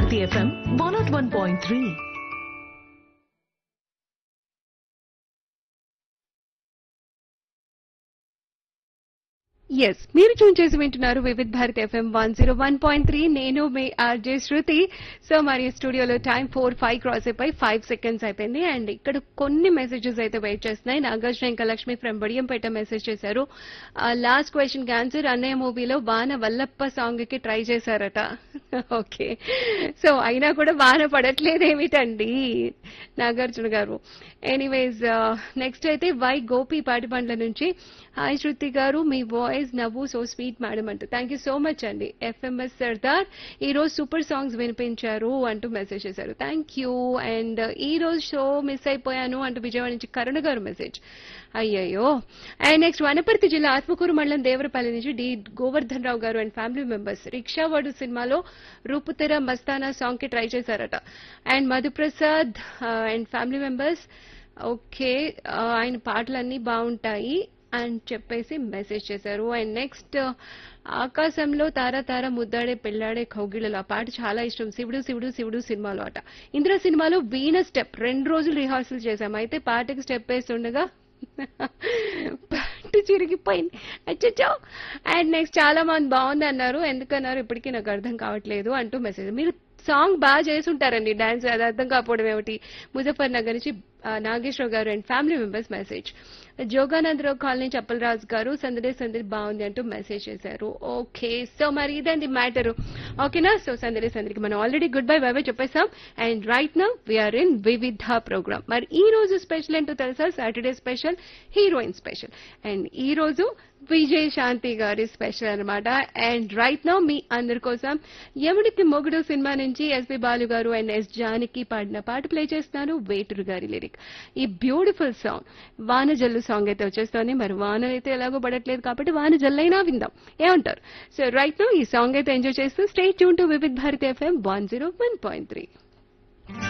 Bharati FM one naught one point three yes మీరు tune చేసి వింటున్నారు Vividh Bharat FM one zero one point three నేను మీ ఆర్జే శృతి సో మరి స్టూడియోలో టైం ఫోర్ ఫైవ్ క్రాస్ అయిపోయి ఫైవ్ సెకండ్స్ అయిపోయింది అండ్ ఇక్కడ కొన్ని మెసేజెస్ అయితే వెయిట్ చేస్తున్నాయి నాగార్జున ఇంకా లక్ష్మి ఫ్రమ్ బడియంపేట మెసేజ్ చేశారు లాస్ట్ క్వశ్చన్ కి ఆన్సర్ అన్నయ్య మూవీలో వాన వల్లప్ప సాంగ్ కి ట్రై చేశారట ఓకే సో అయినా కూడా వాన పడట్లేదు ఏమిటండి నాగార్జున గారు ఎనీవేస్ నెక్స్ట్ అయితే వై గోపి పాటిపండ్ల నుంచి హాయ్ శృతి గారు మీ వాయిస్ నవ్వు సో స్వీట్ మేడం అంటూ థ్యాంక్ యూ సో మచ్ అండి ఎఫ్ఎంఎస్ సర్దార్ ఈ రోజు సూపర్ సాంగ్స్ వినిపించారు అంటూ మెసేజ్ చేశారు థ్యాంక్ యూ అండ్ ఈ రోజు షో మిస్ అయిపోయాను అంటూ విజయవాడ నుంచి కరుణ గారు మెసేజ్ అయ్యయ్యో అండ్ నెక్స్ట్ వనపర్తి జిల్లా ఆత్మకూరు మండలం దేవరపల్లి నుంచి డి గోవర్ధన్ రావు గారు అండ్ ఫ్యామిలీ మెంబర్స్ రిక్షావాడు సినిమాలో రూపుతెర మస్తానా సాంగ్ కి ట్రై చేశారట and Madhu Prasad and family members okay ఆయన పాటలన్నీ బాగుంటాయి అని చెప్పేసి మెసేజ్ చేశారు అండ్ నెక్స్ట్ ఆకాశంలో తార తార ముద్దాడే పెళ్ళాడే కౌగిళ్ళలో ఆ పాట చాలా ఇష్టం శివుడు శివుడు శివుడు సినిమాలో అట ఇందులో సినిమాలో వీణ స్టెప్ రెండు రోజులు రిహార్సల్ చేశాం అయితే పాటకి స్టెప్ వేస్తుండగా పట్టు చిరిగిపోయింది అచ్చచ్చో అండ్ నెక్స్ట్ చాలా మంది బాగుంది అన్నారు ఎందుకన్నారు ఇప్పటికీ నాకు అర్థం కావట్లేదు అంటూ మెసేజ్ మీరు సాంగ్ బాగా చేసుంటారండి డాన్స్ అది అర్థం కాకపోవడం ఏమిటి ముజఫర్ నగర్ నుంచి ఆ, నాగేశ్వరరావు గారు and family members message Jogananda Rao colony Chappalaraju గారు సందడి సందడి బాగుంది అంటూ మెసేజ్ చేశారు ఓకే సో మరి ఇదండి మ్యాటర్ ఓకేనా సో సందడి సందడికి మనం already good bye bye bye చెప్పేసాం and right now we are in Vividh program మరి ఈ రోజు స్పెషల్ ఏంటో తెలుసా Saturday special heroine special and ఈ రోజు విజయ్ శాంతి గారి స్పెషల్ అన్నమాట అండ్ రైట్ నౌ మీ అందరి కోసం యముడికి మొగుడు సినిమా నుంచి ఎస్పి బాలు గారు అండ్ ఎస్ జానకి పాడిన పాట ప్లే చేస్తున్నాను వేటూరు గారి లిరిక్ ఈ బ్యూటిఫుల్ సాంగ్ వాన జల్లు సాంగ్ అయితే వచ్చేస్తోంది మరి వాన అయితే ఎలాగో పడట్లేదు కాబట్టి వాన జల్లైనా విందాం ఏమంటారు సో రైట్ నౌ ఈ సాంగ్ అయితే ఎంజాయ్ చేస్తూ stay tuned to Vividh Bharati FM one zero one point three